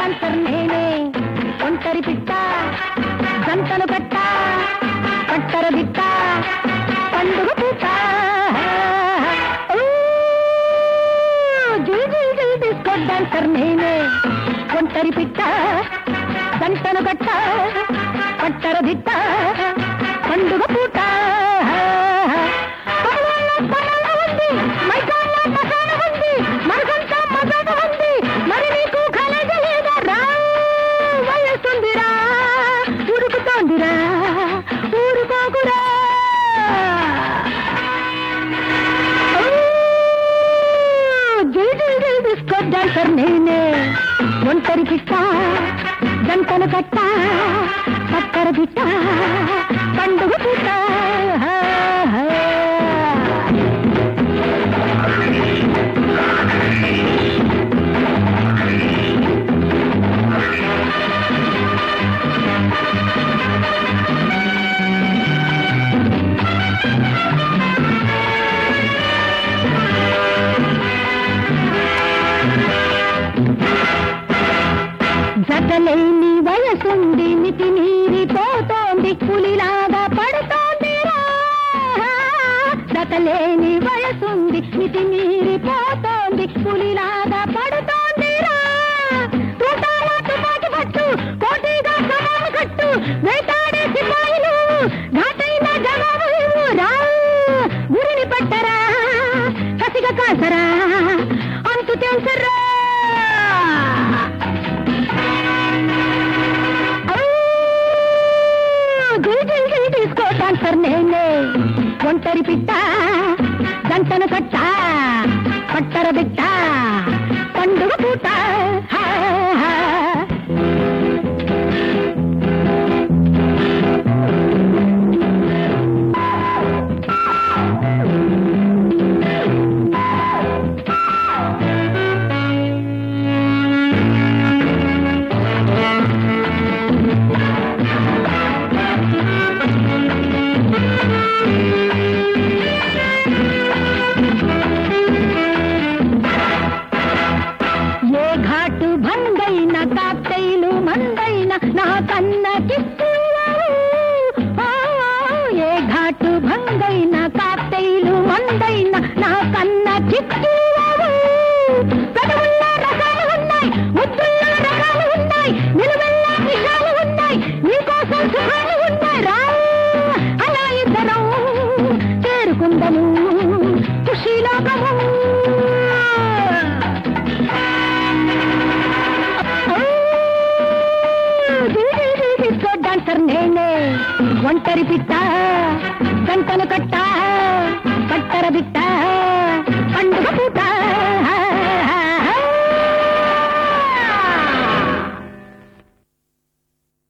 Dancer నేనే ఒంటరి పిట్ట జంటలు కట్ట పట్టర బిట్ట పండుగ పూట ఊ, జుల్ జుల్ జుల్ డిస్కో డాన్సర్ నేనే ఒంటరి పిట్ట జంటలు కట్ట పట్టర బిట్ట పండుగ పూట పగవాళ్ళ పగల ఉంది, మైకాళ్ళ మసాల ఉంది, మరకంతా మసాల ఉంది, మరి నీకు కలగ లేదా రా? వయసుందిరా, ఉరుకుతోందిరా, ఊరుకోకురా. ఓ, జిల్ జిల్ జిల్ డిస్కో డాన్సర్ నేనే ఒంటరి పిట్ట గంటలు కట్ట పక్కర పిట్ట పండుగ పుట్ట జతలేని వయసుంది మితి మీరిపోతోంది పులిలాగా పడుతోంది రా. జతలేని వయసుంది మితి మీరిపోతోంది పులిలాగా పడుతోంది రా. తూటాల తుపాకి పట్టు పోటీగా సవాలు కట్టు వేటాడే సిపాయిలు ఘాటైన జవాబు ఇవ్వు రా గురిని పట్టరా కసిగా కాసరా అంతు తెలుసరా తీసుకో డాన్సర్ నేనే ఒంటరి పిట్ట గంటను కట్ట పట్టర బిట్ట పండుగ పూట హా, హా. ఏ ఘాటు భంగైన కాక్టైలు మందైన నా కన్న కిక్కులావు. ఆ, ఏ ఘాటు భంగైన కాక్టైలు మందైన నా కన్న కిక్కులావు. పెదవుల్లో రకాలు ఉన్నాయి ముద్దుల్లో రకాలు ఉన్నాయి నిలువెల్లా విషాలు ఉన్నాయి నీకోసం సుఖాలు ఉన్నాయి రా అలా ఇద్దరం చేరుకుందము ఖుషీలోకము డాన్సర్ నేనే ఒంటరి పిట్ట గంటను కట్ట పట్టర బిట్ట